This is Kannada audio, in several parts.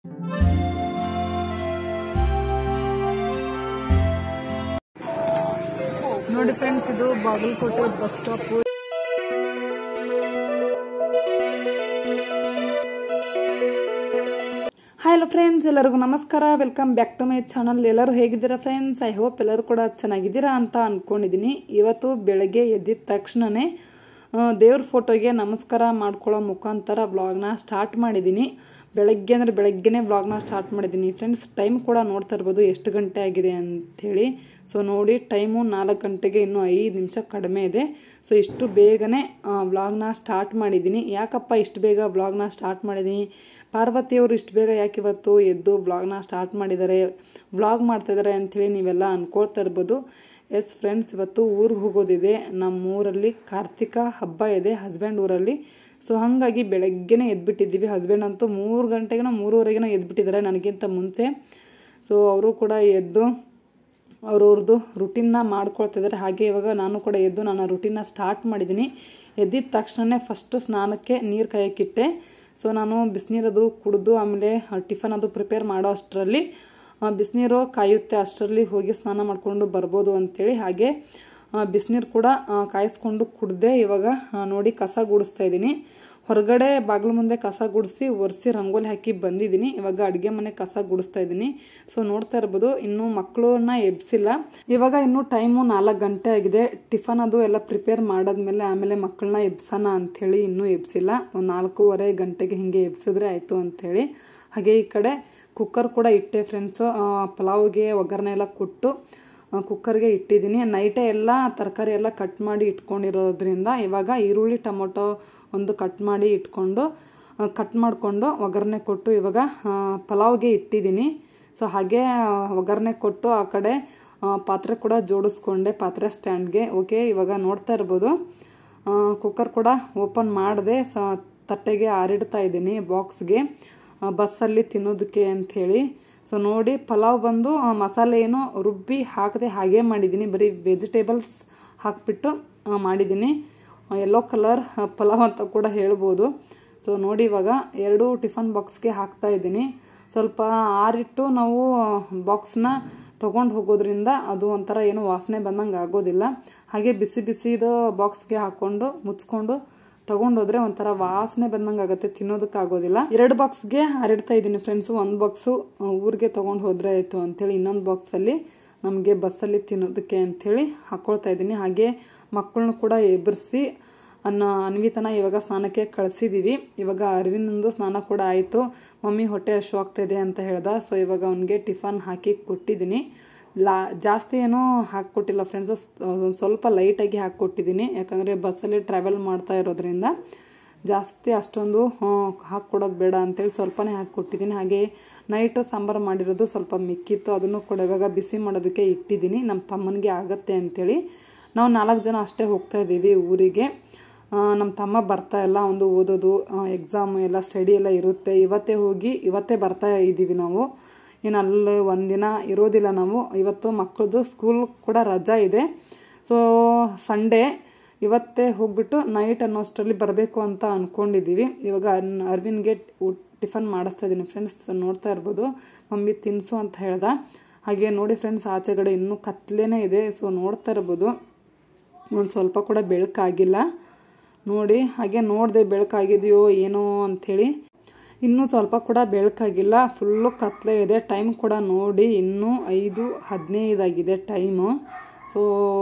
ನೋಡಿ ಫ್ರೆಂಡ್ಸ್ ಇದು Bagalkote bus stop hi hello friends ಎಲ್ಲರಿಗೂ ನಮಸ್ಕಾರ welcome back to my channel ಎಲ್ಲರೂ ಹೇಗಿದ್ದೀರಾ ಫ್ರೆಂಡ್ಸ್ ಐ ಹೋಪ್ ಎಲ್ಲರೂ ಕೂಡ ಚೆನ್ನಾಗಿದ್ದೀರಾ ಅಂತ ಅನ್ಕೊಂಡಿದ್ದೀನಿ ಇವತ್ತು ಬೆಳಗ್ಗೆ ಎದ್ದಿದ ತಕ್ಷಣನೇ ಆ, ದೇವ್ರ ಫೋಟೋಗೆ ನಮಸ್ಕಾರ ಮಾಡ್ಕೊಳ್ಳೋ ಮುಖಾಂತರ ವ್ಲಾಗ್ನ ಸ್ಟಾರ್ಟ್ ಮಾಡಿದ್ದೀನಿ ಬೆಳಗ್ಗೆ ಅಂದರೆ ಬೆಳಗ್ಗೆನೇ ವ್ಲಾಗ್ನ ಸ್ಟಾರ್ಟ್ ಮಾಡಿದ್ದೀನಿ ಫ್ರೆಂಡ್ಸ್ ಟೈಮ್ ಕೂಡ ನೋಡ್ತಾ ಇರ್ಬೋದು ಎಷ್ಟು ಗಂಟೆ ಆಗಿದೆ ಅಂಥೇಳಿ ಸೊ ನೋಡಿ ಟೈಮು ನಾಲ್ಕು ಗಂಟೆಗೆ ಇನ್ನೂ ಐದು ನಿಮಿಷ ಕಡಿಮೆ ಇದೆ ಸೊ ಇಷ್ಟು ಬೇಗನೆ ವ್ಲಾಗ್ನ ಸ್ಟಾರ್ಟ್ ಮಾಡಿದ್ದೀನಿ ಯಾಕಪ್ಪ ಇಷ್ಟು ಬೇಗ ವ್ಲಾಗ್ನ ಸ್ಟಾರ್ಟ್ ಮಾಡಿದ್ದೀನಿ ಪಾರ್ವತಿಯವರು ಇಷ್ಟು ಬೇಗ ಯಾಕೆ ಇವತ್ತು ಎದ್ದು ವ್ಲಾಗ್ನ ಸ್ಟಾರ್ಟ್ ಮಾಡಿದ್ದಾರೆ ವ್ಲಾಗ್ ಮಾಡ್ತಾಯಿದ್ದಾರೆ ಅಂಥೇಳಿ ನೀವೆಲ್ಲ ಅನ್ಕೊಳ್ತಾ ಇರ್ಬೋದು ಎಸ್ ಫ್ರೆಂಡ್ಸ್ ಇವತ್ತು ಊರಿಗೆ ಹೋಗೋದಿದೆ ನಮ್ಮ ಊರಲ್ಲಿ ಕಾರ್ತಿಕ ಹಬ್ಬ ಇದೆ ಹಸ್ಬೆಂಡ್ ಊರಲ್ಲಿ ಸೊ ಹಾಗಾಗಿ ಬೆಳಗ್ಗೆನೇ ಎದ್ಬಿಟ್ಟಿದ್ದೀವಿ ಹಸ್ಬೆಂಡ್ ಅಂತೂ ಮೂರು ಗಂಟೆಗೆನೋ ಮೂರುವರೆಗೆನೋ ಎದ್ಬಿಟ್ಟಿದ್ದಾರೆ ನನಗಿಂತ ಮುಂಚೆ ಸೊ ಅವರು ಕೂಡ ಎದ್ದು ಅವ್ರವ್ರದ್ದು ರುಟೀನ್ನ ಮಾಡ್ಕೊಳ್ತಿದ್ದಾರೆ ಹಾಗೆ ಇವಾಗ ನಾನು ಕೂಡ ಎದ್ದು ನನ್ನ ರುಟೀನ್ನ ಸ್ಟಾರ್ಟ್ ಮಾಡಿದ್ದೀನಿ ಎದ್ದಿದ ತಕ್ಷಣವೇ ಫಸ್ಟು ಸ್ನಾನಕ್ಕೆ ನೀರು ಕಾಯಕ್ಕಿಟ್ಟೆ ಸೊ ನಾನು ಬಿಸಿನೀರದು ಕುಡಿದು ಆಮೇಲೆ ಟಿಫನ್ ಅದು ಪ್ರಿಪೇರ್ ಮಾಡೋ ಅಷ್ಟರಲ್ಲಿ ಬಿಸಿನೀರು ಕಾಯುತ್ತೆ ಅಷ್ಟರಲ್ಲಿ ಹೋಗಿ ಸ್ನಾನ ಮಾಡಿಕೊಂಡು ಬರ್ಬೋದು ಅಂತೇಳಿ ಹಾಗೆ ಬಿಸಿನೀರು ಕೂಡ ಆ, ಕಾಯಿಸ್ಕೊಂಡು ಕುಡ್ದೆ ಇವಾಗ ಆ, ನೋಡಿ ಕಸ ಗುಡಿಸ್ತಾ ಇದ್ದೀನಿ ಹೊರಗಡೆ ಬಾಗಿಲು ಮುಂದೆ ಕಸ ಗುಡಿಸಿ ಒರೆಸಿ ರಂಗೋಲಿ ಹಾಕಿ ಬಂದಿದ್ದೀನಿ ಇವಾಗ ಅಡುಗೆ ಮನೆ ಕಸ ಗುಡಿಸ್ತಾ ಇದ್ದೀನಿ ಸೊ ನೋಡ್ತಾ ಇರ್ಬೋದು ಇನ್ನೂ ಮಕ್ಕಳನ್ನ ಎಬ್ಸಿಲ್ಲ ಇವಾಗ ಇನ್ನೂ ಟೈಮು ನಾಲ್ಕು ಗಂಟೆ ಆಗಿದೆ ಟಿಫನ್ ಅದು ಎಲ್ಲ ಪ್ರಿಪೇರ್ ಮಾಡಾದ್ಮೇಲೆ ಆಮೇಲೆ ಮಕ್ಕಳನ್ನ ಎಬ್ಸೋಣ ಅಂಥೇಳಿ ಇನ್ನೂ ಎಬ್ಸಿಲ್ಲ ಒಂದು ನಾಲ್ಕೂವರೆ ಗಂಟೆಗೆ ಹಿಂಗೆ ಎಬ್ಸಿದ್ರೆ ಆಯಿತು ಅಂಥೇಳಿ ಹಾಗೆ ಈ ಕಡೆ ಕುಕ್ಕರ್ ಕೂಡ ಇಟ್ಟೆ ಫ್ರೆಂಡ್ಸು ಪಲಾವ್ಗೆ ಒಗ್ಗರಣೆ ಎಲ್ಲ ಕೊಟ್ಟು ಆ, ಕುಕ್ಕರ್ಗೆ ಇಟ್ಟಿದ್ದೀನಿ ನೈಟೇ ಎಲ್ಲ ತರಕಾರಿ ಎಲ್ಲ ಕಟ್ ಮಾಡಿ ಇಟ್ಕೊಂಡಿರೋದ್ರಿಂದ ಇವಾಗ ಈರುಳ್ಳಿ ಟೊಮೊಟೊ ಒಂದು ಕಟ್ ಮಾಡಿ ಇಟ್ಕೊಂಡು ಕಟ್ ಮಾಡಿಕೊಂಡು ಒಗ್ಗರಣೆ ಕೊಟ್ಟು ಇವಾಗ ಆ, ಪಲಾವ್ಗೆ ಇಟ್ಟಿದ್ದೀನಿ ಸೊ ಹಾಗೆ ಆ, ಒಗ್ಗರಣೆ ಕೊಟ್ಟು ಆ ಕಡೆ ಆ, ಪಾತ್ರೆ ಕೂಡ ಜೋಡಿಸ್ಕೊಂಡೆ ಪಾತ್ರೆ ಸ್ಟ್ಯಾಂಡ್ಗೆ ಓಕೆ ಇವಾಗ ನೋಡ್ತಾ ಇರ್ಬೋದು ಆ, ಕುಕ್ಕರ್ ಕೂಡ ಓಪನ್ ಮಾಡಿದೆ ಸ ತಟ್ಟೆಗೆ ಆರಿಡ್ತಾ ಇದ್ದೀನಿ ಬಾಕ್ಸ್ಗೆ ಆ, ಬಸ್ಸಲ್ಲಿ ತಿನ್ನೋದಕ್ಕೆ ಅಂಥೇಳಿ ಸೊ ನೋಡಿ ಪಲಾವ್ ಬಂದು ಆ, ಮಸಾಲೆ ಏನು ರುಬ್ಬಿ ಹಾಕದೆ ಹಾಗೆ ಮಾಡಿದ್ದೀನಿ ಬರೀ ವೆಜಿಟೇಬಲ್ಸ್ ಹಾಕ್ಬಿಟ್ಟು ಆ, ಮಾಡಿದ್ದೀನಿ ಯೆಲ್ಲೋ ಕಲರ್ ಪಲಾವ್ ಅಂತ ಕೂಡ ಹೇಳ್ಬೋದು ಸೊ ನೋಡಿ ಇವಾಗ ಎರಡು ಟಿಫನ್ ಬಾಕ್ಸ್ಗೆ ಹಾಕ್ತಾ ಇದ್ದೀನಿ ಸ್ವಲ್ಪ ಆರಿಟ್ಟು ನಾವು ಬಾಕ್ಸ್ನ ತೊಗೊಂಡು ಹೋಗೋದ್ರಿಂದ ಅದು ಒಂಥರ ಏನು ವಾಸನೆ ಬಂದಂಗೆ ಆಗೋದಿಲ್ಲ ಹಾಗೆ ಬಿಸಿ ಬಿಸಿದು ಬಾಕ್ಸ್ಗೆ ಹಾಕ್ಕೊಂಡು ಮುಚ್ಕೊಂಡು ತಗೊಂಡೋದ್ರೆ ಒಂಥರ ವಾಸನೆ ಬಂದಂಗೆ ಆಗುತ್ತೆ ತಿನ್ನೋದಕ್ಕಾಗೋದಿಲ್ಲ ಎರಡು ಬಾಕ್ಸ್ಗೆ ಹರಡ್ತಾ ಇದ್ದೀನಿ ಫ್ರೆಂಡ್ಸು ಒಂದು ಬಾಕ್ಸು ಊರಿಗೆ ತೊಗೊಂಡು ಹೋದ್ರೆ ಆಯಿತು ಅಂಥೇಳಿ ಇನ್ನೊಂದು ಬಾಕ್ಸಲ್ಲಿ ನಮಗೆ ಬಸ್ಸಲ್ಲಿ ತಿನ್ನೋದಕ್ಕೆ ಅಂಥೇಳಿ ಹಾಕ್ಕೊಳ್ತಾ ಇದ್ದೀನಿ ಹಾಗೆ ಮಕ್ಕಳನ್ನು ಕೂಡ ಎಬ್ಬರಿಸಿ ಅನ್ನ ಅನ್ವಿತನ ಇವಾಗ ಸ್ನಾನಕ್ಕೆ ಕಳಿಸಿದ್ದೀವಿ ಇವಾಗ ಅರವಿಂದಂದು ಸ್ನಾನ ಕೂಡ ಆಯಿತು ಮಮ್ಮಿ ಹೊಟ್ಟೆ ಹಶು ಆಗ್ತಾ ಇದೆ ಅಂತ ಹೇಳ್ದ ಸೊ ಇವಾಗ ಅವನಿಗೆ ಟಿಫನ್ ಹಾಕಿ ಕೊಟ್ಟಿದ್ದೀನಿ ಲಾ ಜಾಸ್ತಿ ಏನೂ ಹಾಕ್ಕೊಟ್ಟಿಲ್ಲ ಫ್ರೆಂಡ್ಸು ಒಂದು ಸ್ವಲ್ಪ ಲೈಟಾಗಿ ಹಾಕ್ಕೊಟ್ಟಿದ್ದೀನಿ ಯಾಕಂದರೆ ಬಸ್ಸಲ್ಲಿ ಟ್ರಾವೆಲ್ ಮಾಡ್ತಾ ಇರೋದ್ರಿಂದ ಜಾಸ್ತಿ ಅಷ್ಟೊಂದು ಹಾಕ್ಕೊಡೋದು ಬೇಡ ಅಂತೇಳಿ ಸ್ವಲ್ಪನೇ ಹಾಕ್ಕೊಟ್ಟಿದ್ದೀನಿ ಹಾಗೆ ನೈಟು ಸಾಂಬಾರು ಮಾಡಿರೋದು ಸ್ವಲ್ಪ ಮಿಕ್ಕಿತ್ತು ಅದನ್ನು ಕೂಡ ಇವಾಗ ಬಿಸಿ ಮಾಡೋದಕ್ಕೆ ಇಟ್ಟಿದ್ದೀನಿ ನಮ್ಮ ತಮ್ಮನಿಗೆ ಆಗತ್ತೆ ಅಂಥೇಳಿ ನಾವು ನಾಲ್ಕು ಜನ ಅಷ್ಟೇ ಹೋಗ್ತಾ ಇದ್ದೀವಿ ಊರಿಗೆ ಆ, ನಮ್ಮ ತಮ್ಮ ಬರ್ತಾ ಇಲ್ಲ ಒಂದು ಓದೋದು ಎಕ್ಸಾಮ್ ಎಲ್ಲ ಸ್ಟಡಿ ಎಲ್ಲ ಇರುತ್ತೆ ಇವತ್ತೇ ಹೋಗಿ ಇವತ್ತೇ ಬರ್ತಾ ಇದ್ದೀವಿ ನಾವು ಇನ್ನು ಅಲ್ಲಿ ಒಂದಿನ ಇರೋದಿಲ್ಲ ನಾವು ಇವತ್ತು ಮಕ್ಕಳದು ಸ್ಕೂಲ್ ಕೂಡ ರಜಾ ಇದೆ ಸೊ ಸಂಡೇ ಇವತ್ತೇ ಹೋಗ್ಬಿಟ್ಟು ನೈಟ್ ಅನ್ನೋಷ್ಟರಲ್ಲಿ ಬರಬೇಕು ಅಂತ ಅಂದ್ಕೊಂಡಿದ್ದೀವಿ ಇವಾಗ ಅರ್ನ್- ಅರ್ವಿನ್ಗೆ ಊಟ ಟಿಫನ್ ಮಾಡಿಸ್ತಾ ಇದ್ದೀನಿ ಫ್ರೆಂಡ್ಸ್ ನೋಡ್ತಾ ಇರ್ಬೋದು ಮಮ್ಮಿ ತಿನ್ನಿಸು ಅಂತ ಹೇಳ್ದ ಹಾಗೆ ನೋಡಿ ಫ್ರೆಂಡ್ಸ್ ಆಚೆಗಡೆ ಇನ್ನೂ ಕತ್ಲೇನೇ ಇದೆ ಸೊ ನೋಡ್ತಾ ಇರ್ಬೋದು ಒಂದು ಸ್ವಲ್ಪ ಕೂಡ ಬೆಳಕಾಗಿಲ್ಲ ನೋಡಿ ಹಾಗೆ ನೋಡಿದೆ ಬೆಳಕಾಗಿದೆಯೋ ಏನೋ ಅಂಥೇಳಿ ಇನ್ನೂ ಸ್ವಲ್ಪ ಕೂಡ ಬೆಳಕಾಗಿಲ್ಲ ಫುಲ್ಲು ಕತ್ಲೆ ಇದೆ ಟೈಮ್ ಕೂಡ ನೋಡಿ ಇನ್ನೂ ಐದು ಹದಿನೈದಾಗಿದೆ ಟೈಮು ಸೊ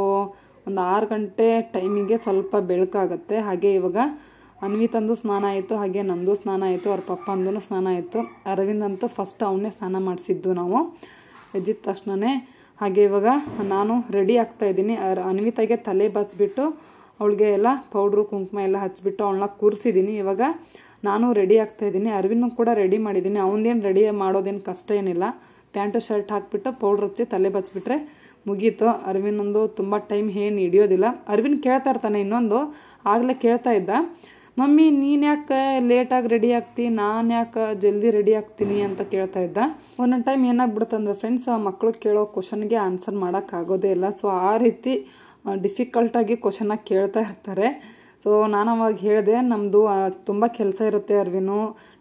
ಒಂದು ಆರು ಗಂಟೆ ಟೈಮಿಗೆ ಸ್ವಲ್ಪ ಬೆಳಕಾಗತ್ತೆ ಹಾಗೆ ಇವಾಗ ಅನ್ವಿತಂದು ಸ್ನಾನ ಆಯಿತು ಹಾಗೆ ನಂದು ಸ್ನಾನ ಆಯಿತು ಅವ್ರ ಪಪ್ಪಂದು ಸ್ನಾನ ಆಯಿತು ಅರವಿಂದ್ ಅಂತೂ ಫಸ್ಟ್ ಅವನ್ನೇ ಸ್ನಾನ ಮಾಡಿಸಿದ್ದು ನಾವು ಎದ್ದಿದ ತಕ್ಷಣವೇ ಹಾಗೆ ಇವಾಗ ನಾನು ರೆಡಿ ಆಗ್ತಾ ಇದ್ದೀನಿ ಅನ್ವಿತಾಗೆ ತಲೆ ಬಚ್ಬಿಟ್ಟು ಅವಳಿಗೆ ಎಲ್ಲ ಪೌಡ್ರು ಕುಂಕುಮ ಎಲ್ಲ ಹಚ್ಬಿಟ್ಟು ಅವಳನ್ನ ಕೂರಿಸಿದ್ದೀನಿ ಇವಾಗ ನಾನು ರೆಡಿ ಆಗ್ತಾ ಇದ್ದೀನಿ ಅರವಿಂದ್ ಕೂಡ ರೆಡಿ ಮಾಡಿದ್ದೀನಿ ಅವನದೇನು ರೆಡಿ ಮಾಡೋದೇನು ಕಷ್ಟ ಏನಿಲ್ಲ ಪ್ಯಾಂಟು ಶರ್ಟ್ ಹಾಕ್ಬಿಟ್ಟು ಪೌಡ್ರ್ ಹಚ್ಚಿ ತಲೆ ಬಚ್ಬಿಟ್ರೆ ಮುಗೀತು ಅರವಿಂದೊಂದು ತುಂಬ ಟೈಮ್ ಏನು ಹಿಡಿಯೋದಿಲ್ಲ ಅರವಿಂದ್ ಕೇಳ್ತಾ ಇರ್ತಾನೆ ಇನ್ನೊಂದು ಆಗಲೇ ಕೇಳ್ತಾ ಇದ್ದ ಮಮ್ಮಿ ನೀನು ಯಾಕೆ ಲೇಟಾಗಿ ರೆಡಿ ಆಗ್ತಿ ನಾನು ಯಾಕೆ ಜಲ್ದಿ ರೆಡಿ ಆಗ್ತೀನಿ ಅಂತ ಕೇಳ್ತಾ ಇದ್ದ ಒಂದೊಂದು ಟೈಮ್ ಏನಾಗ್ಬಿಡುತ್ತಂದ್ರೆ ಫ್ರೆಂಡ್ಸ್ ಮಕ್ಕಳು ಕೇಳೋ ಕ್ವಶನ್ಗೆ ಆನ್ಸರ್ ಮಾಡೋಕ್ಕಾಗೋದೇ ಇಲ್ಲ ಸೊ ಆ ರೀತಿ ಡಿಫಿಕಲ್ಟಾಗಿ ಕ್ವಶನ್ನ ಕೇಳ್ತಾ ಇರ್ತಾರೆ ಸೊ ನಾನು ಅವಾಗ ಹೇಳಿದೆ ನಮ್ಮದು ತುಂಬ ಕೆಲಸ ಇರುತ್ತೆ ಅರ್ವಿನು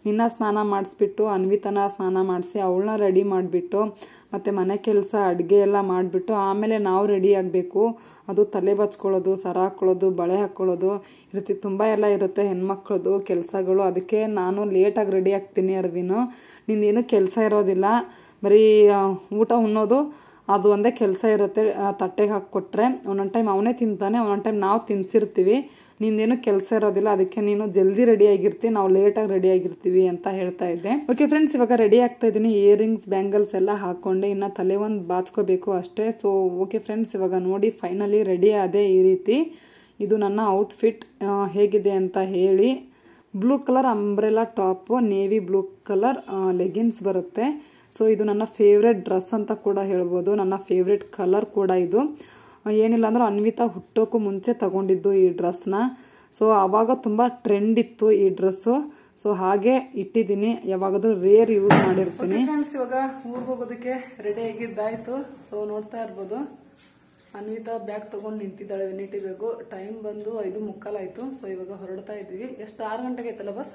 ನಿನ್ನ ಸ್ನಾನ ಮಾಡಿಸ್ಬಿಟ್ಟು ಅನ್ವಿತನ ಸ್ನಾನ ಮಾಡಿಸಿ ಅವಳನ್ನ ರೆಡಿ ಮಾಡಿಬಿಟ್ಟು ಮತ್ತು ಮನೆ ಕೆಲಸ ಅಡುಗೆ ಎಲ್ಲ ಮಾಡಿಬಿಟ್ಟು ಆಮೇಲೆ ನಾವು ರೆಡಿ ಆಗಬೇಕು ಅದು ತಲೆ ಬಚ್ಕೊಳ್ಳೋದು ಸರ ಹಾಕ್ಕೊಳ್ಳೋದು ಬಳೆ ಹಾಕ್ಕೊಳ್ಳೋದು ಈ ರೀತಿ ತುಂಬ ಎಲ್ಲ ಇರುತ್ತೆ ಹೆಣ್ಮಕ್ಳದು ಕೆಲಸಗಳು ಅದಕ್ಕೆ ನಾನು ಲೇಟಾಗಿ ರೆಡಿ ಆಗ್ತೀನಿ ಅರ್ವಿನು ನಿಂದೇನು ಕೆಲಸ ಇರೋದಿಲ್ಲ ಬರೀ ಆ, ಊಟ ಉಣ್ಣೋದು ಅದು ಒಂದೇ ಕೆಲಸ ಇರುತ್ತೆ ಆ, ತಟ್ಟೆಗೆ ಹಾಕಿಕೊಟ್ರೆ ಒಂದೊಂದು ಟೈಮ್ ಅವನೇ ತಿಂತಾನೆ ಒಂದೊಂದು ಟೈಮ್ ನಾವು ತಿನ್ಸಿರ್ತೀವಿ ನಿಂದೇನು ಕೆಲಸ ಇರೋದಿಲ್ಲ ಅದಕ್ಕೆ ನೀನು ಜಲ್ದಿ ರೆಡಿ ಆಗಿರ್ತಿ ನಾವು ಲೇಟಾಗಿ ರೆಡಿ ಆಗಿರ್ತೀವಿ ಅಂತ ಹೇಳ್ತಾ ಇದ್ದೆ ಓಕೆ ಫ್ರೆಂಡ್ಸ್ ಇವಾಗ ರೆಡಿ ಆಗ್ತಾ ಇದ್ದೀನಿ ಇಯರಿಂಗ್ಸ್ ಬ್ಯಾಂಗಲ್ಸ್ ಎಲ್ಲ ಹಾಕೊಂಡೆ ಇನ್ನು ತಲೆ ಒಂದು ಬಾಚ್ಕೋಬೇಕು ಅಷ್ಟೇ ಸೊ ಓಕೆ ಫ್ರೆಂಡ್ಸ್ ಇವಾಗ ನೋಡಿ ಫೈನಲಿ ರೆಡಿ ಆದೆ ಈ ರೀತಿ ಇದು ನನ್ನ ಔಟ್ಫಿಟ್ ಹೇಗಿದೆ ಅಂತ ಹೇಳಿ blue colour umbrella top navy blue colour leggings ಬರುತ್ತೆ ಸೊ ಇದು ನನ್ನ ಫೇವ್ರೆಟ್ ಡ್ರೆಸ್ ಅಂತ ಕೂಡ ಹೇಳ್ಬೋದು ನನ್ನ ಫೇವ್ರೆಟ್ ಕಲರ್ ಕೂಡ ಇದು ಆ, ಏನಿಲ್ಲ ಅಂದ್ರೆ ಅನ್ವಿತಾ ಹುಟ್ಟೋಕ್ಕೂ ಮುಂಚೆ ತಗೊಂಡಿದ್ದು ಈ ಡ್ರೆಸ್ನ ಸೊ ಆವಾಗ ತುಂಬ ಟ್ರೆಂಡ್ ಇತ್ತು ಈ ಡ್ರೆಸ್ಸು ಸೊ ಹಾಗೆ ಇಟ್ಟಿದ್ದೀನಿ ಯಾವಾಗಾದ್ರೂ ರೇರ್ ಯೂಸ್ ಮಾಡಿರ್ತೀನಿ ಫ್ರೆಂಡ್ಸ್ ಇವಾಗ ಊರಿಗೆ ಹೋಗೋದಕ್ಕೆ ರೆಡಿ ಆಗಿದ್ದಾಯ್ತು ಸೊ ನೋಡ್ತಾ ಇರ್ಬೋದು ಅನ್ವಿತಾ ಬ್ಯಾಗ್ ತಗೊಂಡು ನಿಂತಿದ್ದಾಳೆ ವೆನಿಟಿ ಬ್ಯಾಗು ಟೈಮ್ ಬಂದು ಐದು ಮುಕ್ಕಾಲಾಯ್ತು ಸೊ ಇವಾಗ ಹೊರಡ್ತಾ ಇದ್ವಿ ಎಷ್ಟು ಆರು ಗಂಟೆಗೆ ಐತಲ್ಲ ಬಸ್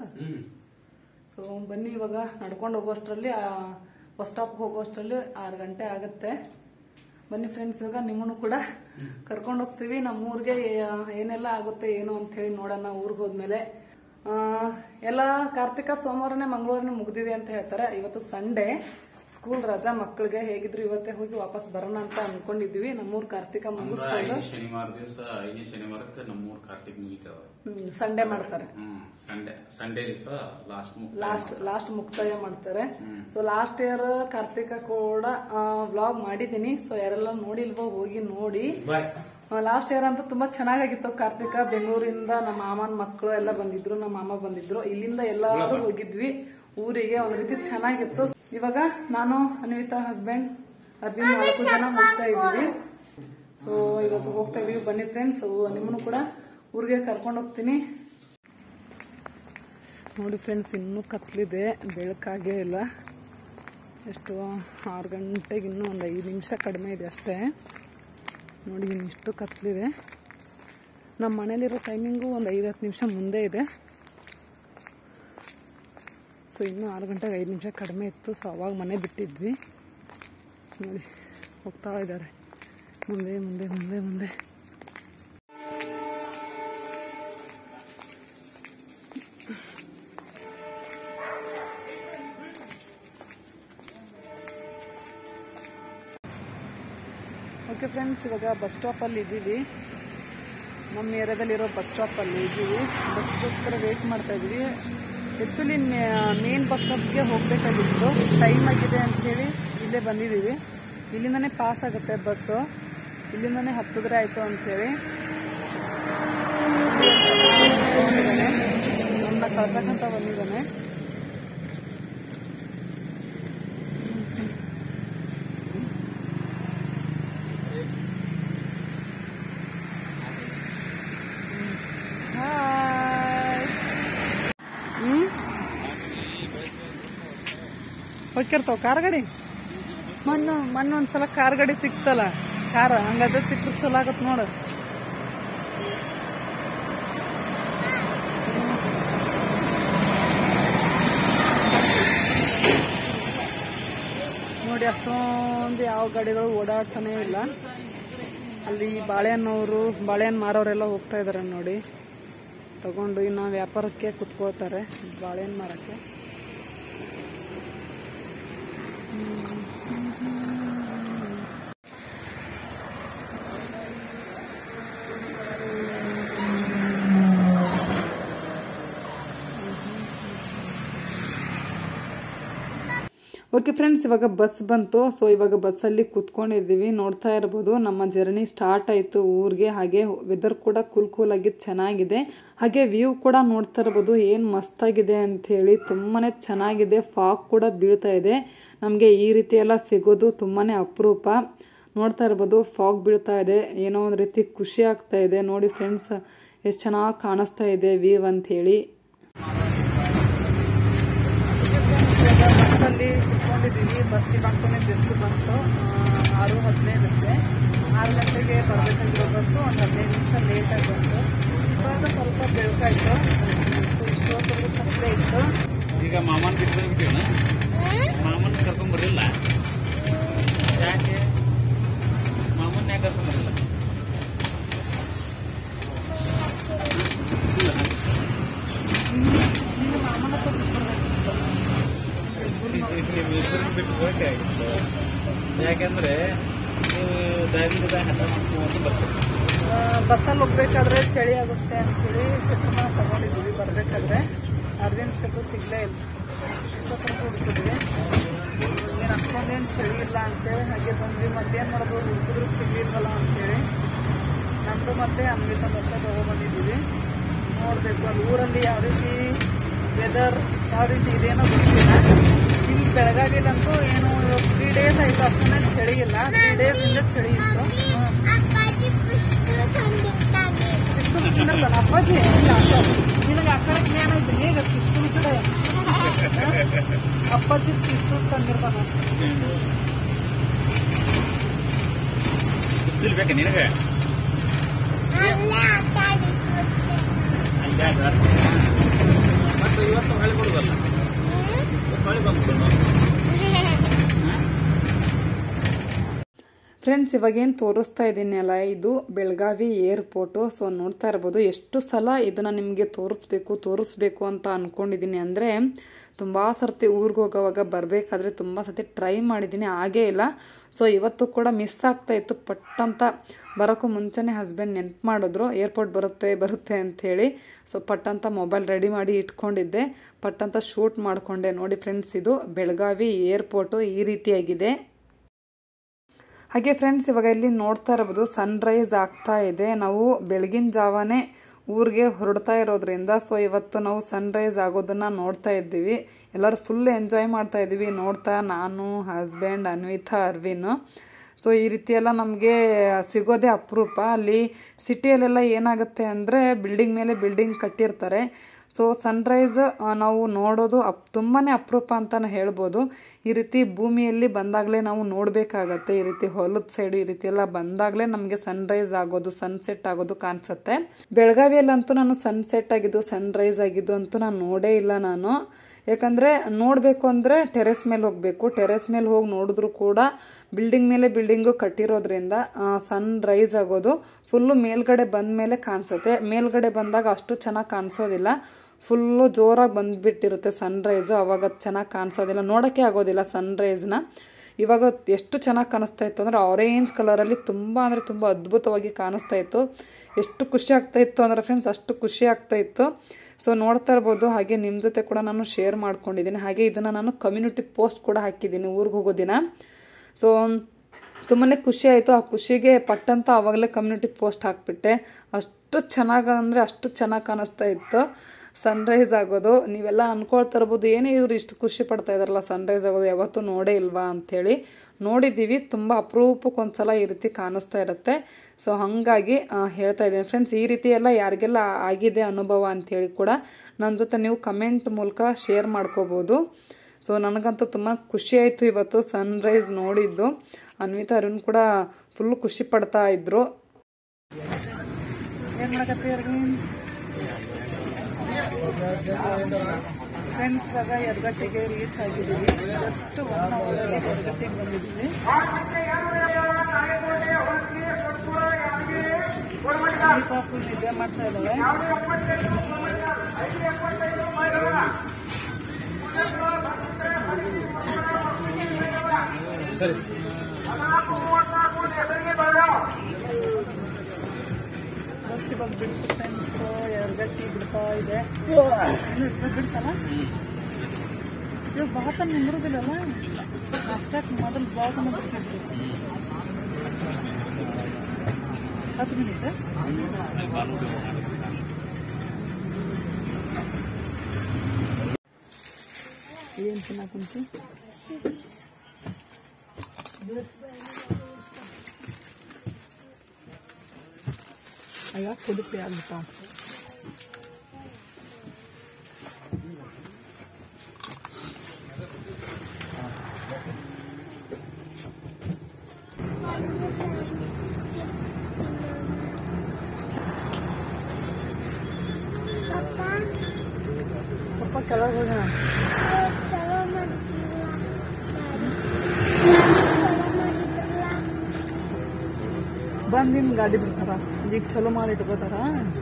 ಸೊ ಬನ್ನಿ ಇವಾಗ ನಡ್ಕೊಂಡು ಹೋಗೋಷ್ಟರಲ್ಲಿ ಬಸ್ ಸ್ಟಾಪ್ ಹೋಗೋಷ್ಟರಲ್ಲಿ ಆರು ಗಂಟೆ ಆಗುತ್ತೆ ಬನ್ನಿ ಫ್ರೆಂಡ್ಸ್ ಇವಾಗ ನಿಮ್ಮನ್ನು ಕೂಡ ಕರ್ಕೊಂಡು ಹೋಗ್ತೀವಿ ನಮ್ಮ ಊರಿಗೆ ಏನೆಲ್ಲ ಆಗುತ್ತೆ ಏನು ಅಂತ ಹೇಳಿ ನೋಡೋಣ ಊರಿಗೆ ಹೋದ್ಮೇಲೆ ಆ, ಎಲ್ಲ ಕಾರ್ತಿಕ ಸೋಮವಾರನೇ ಮಂಗಳವಾರನೇ ಮುಗ್ದಿದೆ ಅಂತ ಹೇಳ್ತಾರೆ ಇವತ್ತು ಸಂಡೇ ಸ್ಕೂಲ್ ರಜಾ ಮಕ್ಕಳಿಗೆ ಹೇಗಿದ್ರು ಇವತ್ತೇ ಹೋಗಿ ವಾಪಸ್ ಬರೋಣ ಅಂತ ಅನ್ಕೊಂಡಿದ್ವಿ ನಮ್ಮೂರ್ ಕಾರ್ತಿಕ ಮುಗಿಸ್ಕೊಂಡು ಐದನೇ ಶನಿವಾರ ದಿವಸ ಐದನೇ ಶನಿವಾರಕ್ಕೆ ನಮ್ಮೂರ್ ಕಾರ್ತಿಕ್ ಮುಗಿತಾವ ಸಂಡೇ ಮಾಡ್ತಾರೆ ಹ್ಮ್ ಸಂಡೇ ಸಂಡೇ ದಿವಸ ಲಾಸ್ಟ್ ಲಾಸ್ಟ್ ಲಾಸ್ಟ್ ಮುಕ್ತಾಯ ಮಾಡ್ತಾರೆ ಸೊ ಲಾಸ್ಟ್ ಇಯರ್ ಕಾರ್ತಿಕ ಕೂಡ ವ್ಲಾಗ್ ಮಾಡಿದೀನಿ ಸೊ ಯಾರೆಲ್ಲ ನೋಡಿಲ್ವೋ ಹೋಗಿ ನೋಡಿ ಬಾಯ್ ಲಾಸ್ಟ್ ಇಯರ್ ಅಂತೂ ತುಂಬಾ ಚೆನ್ನಾಗಿತ್ತು ಕಾರ್ತಿಕ ಬೆಂಗಳೂರಿಂದ ನಮ್ಮ ಮಾಮನ ಮಕ್ಕಳು ಎಲ್ಲ ಬಂದಿದ್ರು ನಮ್ಮ ಮಾಮ ಬಂದಿದ್ರು ಇಲ್ಲಿಂದ ಎಲ್ಲರೂ ಹೋಗಿದ್ವಿ ಊರಿಗೆ ಒಂದ್ ರೀತಿ ಚೆನ್ನಾಗಿತ್ತು ಇವಾಗ ನಾನು ಅನ್ವಿತಾ ಹಸ್ಬೆಂಡ್ ಅರ್ವಿಂದ್ ನಾಲ್ಕು ಜನ ಹೋಗ್ತಾ ಇದ್ದೀವಿ ಸೊ ಇವಾಗ ಹೋಗ್ತಾ ಇದೀವಿ ಬನ್ನಿ ಫ್ರೆಂಡ್ಸ್ ನಿಮ್ಮನ್ನು ಕೂಡ ಊರಿಗೆ ಕರ್ಕೊಂಡು ಹೋಗ್ತೀನಿ ನೋಡಿ ಫ್ರೆಂಡ್ಸ್ ಇನ್ನೂ ಕತ್ಲಿದೆ ಬೆಳಕಾಗೇ ಇಲ್ಲ ಎಷ್ಟು ಆರು ಗಂಟೆಗೆ ಇನ್ನೂ ಒಂದು ಐದು ನಿಮಿಷ ಕಡಿಮೆ ಇದೆ ಅಷ್ಟೇ ನೋಡಿ ಇನ್ನಿಷ್ಟು ಕತ್ಲಿದೆ ನಮ್ಮ ಮನೇಲಿರೋ ಟೈಮಿಂಗು ಒಂದು ಐದು ಹತ್ತು ನಿಮಿಷ ಮುಂದೆ ಇದೆ ಸೊ ಇನ್ನೂ ಆರು ಗಂಟೆಗೆ ಐದು ನಿಮಿಷ ಕಡಿಮೆ ಇತ್ತು ಸೊ ಅವಾಗ ಮನೆ ಬಿಟ್ಟಿದ್ವಿ ನೋಡಿ ಹೋಗ್ತಾ ಇದ್ದಾರೆ ಮುಂದೆ ಮುಂದೆ ಮುಂದೆ ಮುಂದೆ ಓಕೆ ಫ್ರೆಂಡ್ಸ್ ಇವಾಗ ಬಸ್ ಸ್ಟಾಪಲ್ಲಿ ಇದ್ದೀವಿ ನಮ್ಮ ಏರಿಯಾದಲ್ಲಿರೋ ಬಸ್ ಸ್ಟಾಪಲ್ಲಿ ಇದ್ದೀವಿ ಬಸ್ಗೋಸ್ಕರ ವೇಟ್ ಮಾಡ್ತಾ ಇದ್ವಿ ಆ್ಯಕ್ಚುಲಿ ಮೇನ್ ಬಸ್ ಸ್ಟಾಪ್ಗೆ ಹೋಗಬೇಕಾಗಿತ್ತು ಟೈಮ್ ಆಗಿದೆ ಅಂತ ಹೇಳಿ ಇಲ್ಲೇ ಬಂದಿದ್ದೀವಿ ಇಲ್ಲಿಂದನೇ ಪಾಸ್ ಆಗುತ್ತೆ ಬಸ್ಸು ಇಲ್ಲಿಂದನೇ ಹತ್ತಿದ್ರೆ ಆಯಿತು ಅಂಥೇಳಿ ನಮ್ಮನ್ನ ಕಳ್ಸಕ್ಕಂತ ಬಂದಿದ್ದಾನೆ ಹಾಯ್ ಹ್ಮ್ ಹೋಗಿರ್ತಾವ ಕಾರ್ ಗಾಡಿ ಮೊನ್ನೆ ಮೊನ್ನೆ ಒಂದ್ಸಲ ಕಾರ್ ಗಾಡಿ ಸಿಕ್ತಲ್ಲ ಕಾರ ಹಂಗಾದ್ರೆ ಸಿಕ್ಕರು ಚಲೋ ಆಗತ್ ನೋಡು ನೋಡಿ ಅಷ್ಟೊಂದು ಯಾವ ಗಾಡಿಗಳು ಓಡಾಡ್ತಾನೆ ಇಲ್ಲ ಅಲ್ಲಿ ಬಾಳೆಹಣ್ಣವರು ಬಾಳೆಹಣ್ಣು ಮಾರೋರೆಲ್ಲ ಹೋಗ್ತಾ ಇದಾರೆ ನೋಡಿ ತಗೊಂಡು ಇನ್ನು ವ್ಯಾಪಾರಕ್ಕೆ ಕುತ್ಕೊಳ್ತಾರೆ ಬಾಳೆಹಣ್ಣು ಮಾರಕ್ಕೆ ಓಕೆ ಫ್ರೆಂಡ್ಸ್ ಇವಾಗ ಬಸ್ ಬಂತು ಸೊ ಇವಾಗ ಬಸ್ಸಲ್ಲಿ ಕುತ್ಕೊಂಡಿದ್ದೀವಿ ನೋಡ್ತಾ ಇರ್ಬೋದು ನಮ್ಮ ಜರ್ನಿ ಸ್ಟಾರ್ಟ್ ಆಯಿತು ಊರಿಗೆ ಹಾಗೆ ವೆದರ್ ಕೂಡ ಕೂಲ್ ಕೂಲ್ ಆಗಿ ಚೆನ್ನಾಗಿದೆ ಹಾಗೆ ವ್ಯೂ ಕೂಡ ನೋಡ್ತಾ ಇರ್ಬೋದು ಏನು ಮಸ್ತಾಗಿದೆ ಅಂಥೇಳಿ ತುಂಬಾ ಚೆನ್ನಾಗಿದೆ ಫಾಗ್ ಕೂಡ ಬೀಳ್ತಾ ಇದೆ ನಮಗೆ ಈ ರೀತಿ ಎಲ್ಲ ಸಿಗೋದು ತುಂಬಾ ಅಪರೂಪ ನೋಡ್ತಾ ಇರ್ಬೋದು ಫಾಗ್ ಬೀಳ್ತಾ ಇದೆ ಏನೋ ಒಂದು ರೀತಿ ಖುಷಿ ಆಗ್ತಾ ಇದೆ ನೋಡಿ ಫ್ರೆಂಡ್ಸ್ ಎಷ್ಟು ಚೆನ್ನಾಗಿ ಕಾಣಿಸ್ತಾ ಇದೆ ವ್ಯೂ ಅಂಥೇಳಿ ಬಸ್ಸಲ್ಲಿ ಕುತ್ಕೊಂಡಿದ್ದೀವಿ ಬಸ್ಸಿಗೆ ಬಂತಾನೆ ಜಸ್ಟ್ ಬಂತು ಆ, ಆರು ಹದಿನೈದಕ್ಕೆ ಆರು ಗಂಟೆಗೆ ಬರಬೇಕಾಗಿರೋ ಬಸ್ಸು ಒಂದು ಹದಿನೈದು ನಿಮಿಷ ಲೇಟಾಗಿ ಬಂತು ಇವಾಗ ಸ್ವಲ್ಪ ಬೆಳಕಾಯ್ತು ಸೊ ಇಷ್ಟೊತ್ತವರೆಗೂ ಕತ್ತಲೆ ಇತ್ತು ಈಗ ಮಾಮನ್ ಬಿಟ್ಟು ಬಂದ್ಬಿಟ್ಟಿವನ ಮಾಮನ್ ಕರ್ಕೊಂಡ್ ಬರಲಿಲ್ಲ ಯಾಕೆ ಮಾಮನ್ ಯಾಕೆ ಕರ್ಕೊಂಡ್ ಬರಲಿಲ್ಲ ನಿನ್ನ ಮಾಮನ ಹತ್ರ ಬಿಟ್ಬಿಡ್ಬೇಕು. ಇಬ್ಬರನ್ನ ಬಿಟ್ಟು ಹೋಗಕ್ಕೆ ಆಗಿತ್ತು ಯಾಕಂದ್ರೆ ನೀವು ದಾರಿ ಹಠ ಮಾಡ್ಕೊಂಡು ಬರ್ತೀರಿ ಆ, ಬಸ್ಸಲ್ಲಿ ಹೋಗ್ಬೇಕಾದ್ರೆ ಚಳಿ ಆಗುತ್ತೆ ಅಂತೇಳಿ ಸ್ವೆಟರ್ನ ತಗೊಂಡಿದ್ವಿ ಬರ್ಬೇಕಾದ್ರೆ ಅರ್ವಿನ್ ಸ್ವೆಟರ್ ಸಿಗ್ಲೇ ಇಲ್ಲ ಇಷ್ಟೊತ್ತನಕ ಹುಡುಕಿದ್ವಿ ಏನು ಅಷ್ಟೊಂದೇನು ಚಳಿ ಇಲ್ಲ ಅಂತೇಳಿ ಹಾಗೆ ಬಂದ್ವಿ ಮತ್ತೇನು ಮಾಡೋದು ಹುಡುಕಿದ್ರು ಸಿಗ್ಲಿಲ್ವಲ್ಲ ಅಂತೇಳಿ ನಮ್ದು ಮತ್ತೆ ಅನ್ವಿತ ಬಸ್ಸ ತಗೊಬಂದಿದ್ದೀವಿ ನೋಡಬೇಕು ಅಲ್ಲಿ ಊರಲ್ಲಿ ಯಾವ ರೀತಿ ವೆದರ್ ಯಾವ ರೀತಿ ಇದೇನೋ ಗೊತ್ತಿಲ್ಲ ಇಲ್ಲಿ ಬೆಳಗಾವಿಲಂತೂ ಏನು ತ್ರೀ ಡೇಸ್ ಆಯಿತು ಅಷ್ಟೊಂದೇನು ಚಳಿ ಇಲ್ಲ ತ್ರೀ ಡೇಸ್ ಇಂದ ಚಳಿ ಇತ್ತು ಹ್ಮ್. ಪಿಸ್ತೂಲ್ ತಿನ್ನಲ್ಲ ಅಪ್ಪಾಜಿ ಇಲ್ಲ, ಅಪ್ಪ. ನಿನಗೆ ಆ ಕಡೆ ಜ್ಞಾನ ಐತಿ ಈಗ ಪಿಸ್ತೂಲ್ ಕಡೆ ಅಪ್ಪಾಜಿ ಪಿಸ್ತೂಲ್ ತಂದಿರ್ತಾನ ಬಿಸ್ತಿಲ್ ಬೇಕಾ ನಿನಗೆ ಅಲ್ಲೇ ಅದ ಮತ್ತೆ ಇವತ್ತು ಹೊಳೆ ಬರುದಲ್ಲ ಇವತ್ತು ಹೊಳೆ ಬಂದ್ಬಿಡು ಫ್ರೆಂಡ್ಸ್ ಇವಾಗೇನು ತೋರಿಸ್ತಾ ಇದ್ದೀನಿ ಅಲ್ಲ ಇದು ಬೆಳಗಾವಿ ಏರ್ಪೋರ್ಟು ಸೊ ನೋಡ್ತಾ ಇರ್ಬೋದು ಎಷ್ಟು ಸಲ ಇದನ್ನ ನಿಮಗೆ ತೋರಿಸ್ಬೇಕು ತೋರಿಸ್ಬೇಕು ಅಂತ ಅನ್ಕೊಂಡಿದ್ದೀನಿ ಅಂದರೆ ತುಂಬ ಸರ್ತಿ ಊರಿಗೆ ಹೋಗೋವಾಗ ಬರಬೇಕಾದ್ರೆ ತುಂಬ ಸತಿ ಟ್ರೈ ಮಾಡಿದ್ದೀನಿ ಆಗೇ ಇಲ್ಲ ಸೊ ಇವತ್ತು ಕೂಡ ಮಿಸ್ ಆಗ್ತಾ ಇತ್ತು ಪಟ್ ಅಂತ ಬರೋಕ್ಕೂ ಮುಂಚೆನೇ ಹಸ್ಬೆಂಡ್ ನೆನ್ಪು ಮಾಡಿದ್ರು ಏರ್ಪೋರ್ಟ್ ಬರುತ್ತೆ ಬರುತ್ತೆ ಅಂಥೇಳಿ ಸೊ ಪಟ್ ಅಂತ ಮೊಬೈಲ್ ರೆಡಿ ಮಾಡಿ ಇಟ್ಕೊಂಡಿದ್ದೆ ಪಟ್ ಅಂತ ಶೂಟ್ ಮಾಡಿಕೊಂಡೆ ನೋಡಿ ಫ್ರೆಂಡ್ಸ್ ಇದು ಬೆಳಗಾವಿ ಏರ್ಪೋರ್ಟು ಈ ರೀತಿಯಾಗಿದೆ ಹಾಗೆ ಫ್ರೆಂಡ್ಸ್ ಇವಾಗ ಇಲ್ಲಿ ನೋಡ್ತಾ ಇರಬಹುದು ಸನ್ರೈಸ್ ಆಗ್ತಾ ಇದೆ ನಾವು ಬೆಳಗಿನ ಜಾವನೇ ಊರಿಗೆ ಹೊರಡ್ತಾ ಇರೋದ್ರಿಂದ ಸೊ ಇವತ್ತು ನಾವು ಸನ್ರೈಸ್ ಆಗೋದನ್ನ ನೋಡ್ತಾ ಇದ್ದೀವಿ ಎಲ್ಲರೂ ಫುಲ್ ಎಂಜಾಯ್ ಮಾಡ್ತಾ ಇದ್ದೀವಿ ನೋಡ್ತಾ ನಾನು ಹಸ್ಬೆಂಡ್ ಅನ್ವಿತಾ ಅರ್ವಿನ್ ಸೊ ಈ ರೀತಿ ಎಲ್ಲ ನಮಗೆ ಸಿಗೋದೇ ಅಪರೂಪ ಅಲ್ಲಿ ಸಿಟಿಯಲ್ಲೆಲ್ಲ ಏನಾಗುತ್ತೆ ಅಂದರೆ ಬಿಲ್ಡಿಂಗ್ ಮೇಲೆ ಬಿಲ್ಡಿಂಗ್ ಕಟ್ಟಿರ್ತಾರೆ ಸೊ ಸನ್ರೈಸ್ ನಾವು ನೋಡೋದು ಅಪ್ ತುಂಬಾ ಅಪರೂಪ ಅಂತಲೇ ಹೇಳ್ಬೋದು ಈ ರೀತಿ ಭೂಮಿಯಲ್ಲಿ ಬಂದಾಗಲೇ ನಾವು ನೋಡಬೇಕಾಗತ್ತೆ ಈ ರೀತಿ ಹೊಲದ ಸೈಡು ಈ ರೀತಿ ಎಲ್ಲ ಬಂದಾಗಲೇ ನಮಗೆ ಸನ್ರೈಸ್ ಆಗೋದು ಸನ್ಸೆಟ್ ಆಗೋದು ಕಾಣಿಸುತ್ತೆ ಬೆಳಗಾವಿಯಲ್ಲಂತೂ ನಾನು ಸನ್ಸೆಟ್ ಆಗಿದ್ದು ಸನ್ರೈಸ್ ಆಗಿದ್ದು ಅಂತೂ ನಾನು ನೋಡೇ ಇಲ್ಲ ನಾನು ಯಾಕಂದರೆ ನೋಡಬೇಕು ಅಂದರೆ ಟೆರೆಸ್ ಮೇಲೆ ಹೋಗಬೇಕು ಟೆರೆಸ್ ಮೇಲೆ ಹೋಗಿ ನೋಡಿದ್ರು ಕೂಡ ಬಿಲ್ಡಿಂಗ್ ಮೇಲೆ ಬಿಲ್ಡಿಂಗು ಕಟ್ಟಿರೋದ್ರಿಂದ ಸನ್ ರೈಸ್ ಆಗೋದು ಫುಲ್ಲು ಮೇಲ್ಗಡೆ ಬಂದ ಮೇಲೆ ಕಾಣಿಸುತ್ತೆ ಮೇಲ್ಗಡೆ ಬಂದಾಗ ಅಷ್ಟು ಚೆನ್ನಾಗಿ ಕಾಣಿಸೋದಿಲ್ಲ ಫುಲ್ಲು ಜೋರಾಗಿ ಬಂದ್ಬಿಟ್ಟಿರುತ್ತೆ ಸನ್ರೈಸು ಅವಾಗ ಚೆನ್ನಾಗಿ ಕಾಣಿಸೋದಿಲ್ಲ ನೋಡೋಕ್ಕೆ ಆಗೋದಿಲ್ಲ ಸನ್ರೈಸ್ನ ಇವಾಗ ಎಷ್ಟು ಚೆನ್ನಾಗಿ ಕಾಣಿಸ್ತಾ ಇತ್ತು ಅಂದರೆ ಆರೆಂಜ್ ಕಲರಲ್ಲಿ ತುಂಬ ಅಂದರೆ ತುಂಬ ಅದ್ಭುತವಾಗಿ ಕಾಣಿಸ್ತಾ ಇತ್ತು ಎಷ್ಟು ಖುಷಿ ಆಗ್ತಾ ಇತ್ತು ಅಂದರೆ ಫ್ರೆಂಡ್ಸ್ ಅಷ್ಟು ಖುಷಿ ಆಗ್ತಾ ಇತ್ತು ಸೊ ನೋಡ್ತಾ ಇರ್ಬೋದು ಹಾಗೆ ನಿಮ್ಮ ಜೊತೆ ಕೂಡ ನಾನು ಶೇರ್ ಮಾಡ್ಕೊಂಡಿದ್ದೀನಿ ಹಾಗೆ ಇದನ್ನು ನಾನು ಕಮ್ಯುನಿಟಿ ಪೋಸ್ಟ್ ಕೂಡ ಹಾಕಿದ್ದೀನಿ ಊರಿಗೆ ಹೋಗೋ ದಿನ ಸೊ ತುಂಬಾ ಖುಷಿ ಆಯಿತು ಆ ಖುಷಿಗೆ ಪಟ್ಟಂತ ಆವಾಗಲೇ ಕಮ್ಯುನಿಟಿ ಪೋಸ್ಟ್ ಹಾಕ್ಬಿಟ್ಟೆ ಅಷ್ಟು ಚೆನ್ನಾಗಿ ಅಂದರೆ ಅಷ್ಟು ಚೆನ್ನಾಗಿ ಕಾಣಿಸ್ತಾ ಇತ್ತು ಸನ್ರೈಸ್ ಆಗೋದು ನೀವೆಲ್ಲ ಅನ್ಕೊಳ್ತಾ ಇರ್ಬೋದು ಏನೇ ಇವ್ರು ಇಷ್ಟು ಖುಷಿ ಪಡ್ತಾ ಇದಾರಲ್ಲ ಸನ್ರೈಸ್ ಆಗೋದು ಯಾವತ್ತೂ ನೋಡೇ ಇಲ್ವಾ ಅಂಥೇಳಿ ನೋಡಿದ್ದೀವಿ ತುಂಬ ಅಪರೂಪಕ್ಕೊಂದ್ಸಲ ಈ ರೀತಿ ಕಾಣಿಸ್ತಾ ಇರುತ್ತೆ ಸೊ ಹಾಗಾಗಿ ಆ, ಹೇಳ್ತಾ ಇದ್ದೀನಿ ಫ್ರೆಂಡ್ಸ್ ಈ ರೀತಿ ಎಲ್ಲ ಯಾರಿಗೆಲ್ಲ ಆಗಿದೆ ಅನುಭವ ಅಂಥೇಳಿ ಕೂಡ ನನ್ನ ಜೊತೆ ನೀವು ಕಮೆಂಟ್ ಮೂಲಕ ಶೇರ್ ಮಾಡ್ಕೋಬೋದು ಸೊ ನನಗಂತೂ ತುಂಬ ಖುಷಿ ಆಯಿತು ಇವತ್ತು ಸನ್ರೈಸ್ ನೋಡಿದ್ದು ಅನ್ವಿತಾ ಅರುಣ್ ಕೂಡ ಫುಲ್ ಖುಷಿ ಪಡ್ತಾ ಇದ್ರು ಏನು ಮಾಡಕತ್ತಿ ಅರ್ವಿನ್ ಫ್ರೆಂಡ್ಸ್ ಇವಾಗ ಯರ್ಗಟ್ಟಿಗೆ ರೀಚ್ ಆಗಿದ್ದೀವಿ ಜಸ್ಟ್ ಒನ್ ಅವರ್ಗೆ ಯರ್ಗಟ್ಟಿಗೆ ಬಂದಿದ್ದೀವಿ ದೀಪಾ ಫುಲ್ ನಿದ್ದೆ ಮಾಡ್ತಾ ಇದ್ದಾಳೆ ಸರಿ ಬಸ್ ಇವಾಗ ಬಿಡ್ತು ಫ್ರೆಂಡ್ಸ್ ಯರ್ಗಟ್ಟಿ ಬಿಡ್ತಾ ಇದೆ ಇನ್ನು ಇಬ್ಬರು ಬಿಡ್ತಲ್ಲ ಇವಾಗ ಭಾಳ ತನ ನಿಂದಿರೋದಿಲ್ಲಲ್ಲ ಅಷ್ಟಕ್ಕೆ ಮೊದಲು ಭಾಳ ತನ ಬಿಡ್ತಿದ್ರು ಹತ್ತು ಮಿನಿಟ್ ಏನು ತಿನ್ನಕುಂತು ಅಯ್ಯ ಕುದುಪಿ ಆಗ್ಬಿಟ್ಟಾವ ಪಪ್ಪ ಕೆಳಗೆ ಹೋಗ್ಯಾನ ಆರಾಮ್ದಿಂದ ಗಾಡಿ ಬಿಡ್ತಾರ ಈಗ ಚಲೋ ಮಾಡಿ ಇಟ್ಕೋತಾರ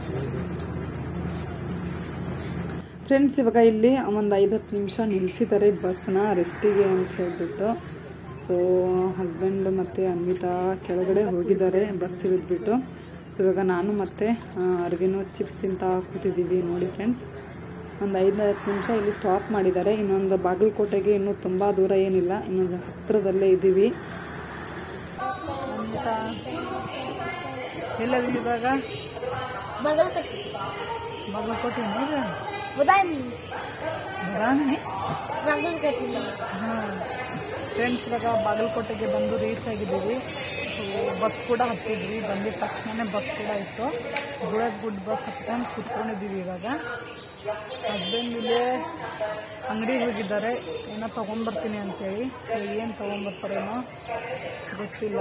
ಫ್ರೆಂಡ್ಸ್ ಇವಾಗ ಇಲ್ಲಿ ಒಂದು ಐದು ಹತ್ತು ನಿಮಿಷ ನಿಲ್ಲಿಸಿದ್ದಾರೆ ಬಸ್ನ ರೆಸ್ಟಿಗೆ ಅಂತ ಹೇಳ್ಬಿಟ್ಟು ಸೊ ಹಸ್ಬೆಂಡ್ ಮತ್ತು ಅನ್ವಿತಾ ಕೆಳಗಡೆ ಹೋಗಿದ್ದಾರೆ ಬಸ್ ತಿಳಿದ್ಬಿಟ್ಟು ಸೊ ಇವಾಗ ನಾನು ಮತ್ತು ಅರ್ವಿನು ಚಿಪ್ಸ್ ತಿಂತಾ ಕೂತಿದ್ದೀವಿ ನೋಡಿ ಫ್ರೆಂಡ್ಸ್ ಒಂದು ಐದು ಹತ್ತು ನಿಮಿಷ ಇಲ್ಲಿ ಸ್ಟಾಪ್ ಮಾಡಿದ್ದಾರೆ ಇನ್ನೊಂದು ಬಾಗಲಕೋಟೆಗೆ ಇನ್ನೂ ತುಂಬ ದೂರ ಏನಿಲ್ಲ ಇನ್ನೊಂದು ಹತ್ತಿರದಲ್ಲೇ ಇದ್ದೀವಿ ಅನ್ವಿತಾ ಎಲ್ಲದಿದ್ದೀವಿ ಇವಾಗ ಬಾಗಲಕೋಟೆ ಬಾಗಲಕೋಟೆ ನೋಡ್ರಿ ಬುದಾನಿ ಬರಾಣಿ ಬಾಗಲಕೋಟೆ ಫ್ರೆಂಡ್ಸ್ ಇವಾಗ ಬಾಗಲಕೋಟೆಗೆ ಬಂದು ರೀಚ್ ಆಗಿದ್ದೀವಿ ಬಸ್ ಕೂಡ ಹತ್ತಿದ್ವಿ ಬಂದಿದ ತಕ್ಷಣನೇ ಬಸ್ ಕೂಡ ಇತ್ತು ಗುಳದ್ ಗುಡ್ ಬಸ್ ಹತ್ಕೊಂಡು ಕುತ್ಕೊಂಡಿದ್ದೀವಿ ಇವಾಗ ಹಸ್ಬೆಂಡ್ ಇಲ್ಲೇ ಅಂಗಡಿಗೆ ಹೋಗಿದ್ದಾರೆ ಏನೋ ತೊಗೊಂಡ್ಬರ್ತೀನಿ ಅಂತೇಳಿ ಸೊ ಏನು ತೊಗೊಂಡ್ಬರ್ತಾರೇನೋ ಗೊತ್ತಿಲ್ಲ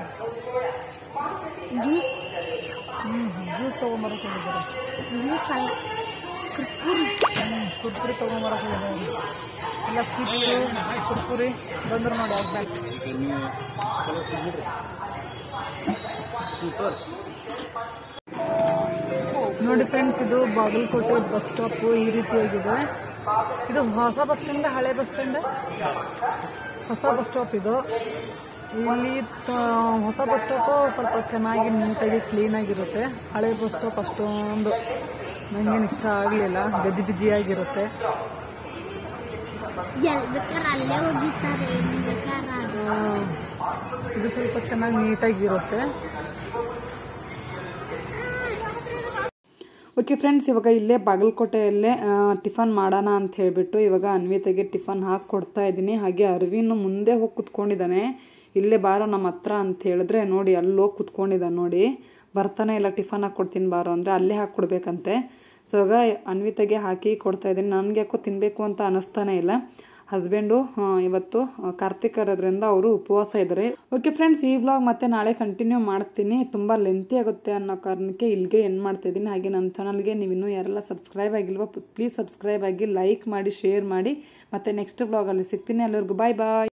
ಜ್ಯೂಸ್ ಹ್ಞೂ ಜ್ಯೂಸ್ ತೊಗೊಂಬರಕ್ಕೆ ಹೋಗಿದ್ದಾರೆ ಜ್ಯೂಸ್ ಅಲ್ಲ ಕುರ್ಕುರಿ ಹ್ಞೂ ಕುರ್ಕುರಿ ತೊಗೊಂಬರಕ್ಕೆ ಹೋಗಿದ್ದಾರೆ ಎಲ್ಲ ಚಿಪ್ಸು ಕುರ್ಕುರಿ ಬಂದ್ರು ನೋಡಿ ಆಗ್ಬೇಕು ಈಗ ನೀವು ಚಲೋ ತಿಂದ್ರಿ ಸೂಪರ್ ನೋಡಿ ಫ್ರೆಂಡ್ಸ್ ಇದು ಬಾಗಲಕೋಟೆ ಬಸ್ ಸ್ಟಾಪ್ ಈ ರೀತಿಯಾಗಿದೆ ಇದು ಹೊಸ ಬಸ್ ಸ್ಟ್ಯಾಂಡ್ ಹಳೆ ಬಸ್ ಸ್ಟ್ಯಾಂಡ್ ಹೊಸ ಬಸ್ ಸ್ಟಾಪ್ ಇದು ಇಲ್ಲಿ ತ- ಹೊಸ ಬಸ್ ಸ್ಟಾಪ್ ಸ್ವಲ್ಪ ಚೆನ್ನಾಗಿ ನೀಟಾಗಿ ಕ್ಲೀನ್ ಆಗಿರುತ್ತೆ ಹಳೆ ಬಸ್ ಸ್ಟಾಪ್ ಅಷ್ಟೊಂದು ನಂಗೇನು ಇಷ್ಟ ಆಗಲಿಲ್ಲ ಗಜಿಬಿಜಿಯಾಗಿರುತ್ತೆ ಎಲ್ ಬೇಕಾದ್ರೆ ಅಲ್ಲೇ ಹೋಗಿರ್ತಾರೆ ಎಲ್ಲಿ ಬೇಕಾದ್ರೆ ಅದು. ಆ, ಇದು ಸ್ವಲ್ಪ ಚೆನ್ನಾಗಿ ನೀಟಾಗಿರುತ್ತೆ ಓಕೆ ಫ್ರೆಂಡ್ಸ್ ಇವಾಗ ಇಲ್ಲೇ ಬಾಗಲಕೋಟೆಯಲ್ಲೇ ಆ, ಟಿಫನ್ ಮಾಡೋಣ ಅಂತ ಹೇಳಿಬಿಟ್ಟು ಇವಾಗ ಅನ್ವಿತೆಗೆ ಟಿಫನ್ ಹಾಕಿ ಕೊಡ್ತಾ ಇದ್ದೀನಿ ಹಾಗೆ ಅರ್ವಿನು ಮುಂದೆ ಹೋಗಿ ಕುತ್ಕೊಂಡಿದ್ದಾನೆ ಇಲ್ಲೇ ಬಾರೋ ನಮ್ಮ ಹತ್ರ ಅಂತ ಹೇಳಿದ್ರೆ ನೋಡಿ ಅಲ್ಲಿ ಹೋಗಿ ಕುತ್ಕೊಂಡಿದ್ದಾನೆ ನೋಡಿ ಬರ್ತಾನೆ ಇಲ್ಲ ಟಿಫನ್ ಹಾಕಿ ಕೊಡ್ತೀನಿ ಬಾರೋ ಅಂದರೆ ಅಲ್ಲೇ ಹಾಕಿ ಕೊಡ್ಬೇಕಂತೆ ಸೊ ಇವಾಗ ಅನ್ವಿತೆಗೆ ಹಾಕಿ ಕೊಡ್ತಾ ಇದ್ದೀನಿ ನನಗೆ ಯಾಕೋ ತಿನ್ನಬೇಕು ಅಂತ ಅನ್ನಿಸ್ತಾನೆ ಇಲ್ಲ ಹಸ್ಬೆಂಡು ಇವತ್ತು ಆ, ಕಾರ್ತಿಕ್ ಇರೋದ್ರಿಂದ ಅವರು ಉಪವಾಸ ಇದ್ದಾರೆ ಓಕೆ ಫ್ರೆಂಡ್ಸ್ ಈ ವ್ಲಾಗ್ ಮತ್ತೆ ನಾಳೆ ಕಂಟಿನ್ಯೂ ಮಾಡ್ತೀನಿ ತುಂಬ ಲೆಂತಿ ಆಗುತ್ತೆ ಅನ್ನೋ ಕಾರಣಕ್ಕೆ ಇಲ್ಲಿಗೆ ಎಂಡ್ ಮಾಡ್ತಾ ಇದ್ದೀನಿ ಹಾಗೆ ನನ್ನ ಚಾನಲ್ಗೆ ನೀವು ಇನ್ನೂ ಯಾರೆಲ್ಲ ಸಬ್ಸ್ಕ್ರೈಬ್ ಆಗಿಲ್ವೋ ಪ್ಲೀಸ್ ಸಬ್ಸ್ಕ್ರೈಬ್ ಆಗಿ ಲೈಕ್ ಮಾಡಿ ಶೇರ್ ಮಾಡಿ ಮತ್ತೆ ನೆಕ್ಸ್ಟ್ ವ್ಲಾಗಲ್ಲಿ ಸಿಗ್ತೀನಿ ಅಲ್ಲಿವರೆಗೂ ಬಾಯ್ ಬಾಯ್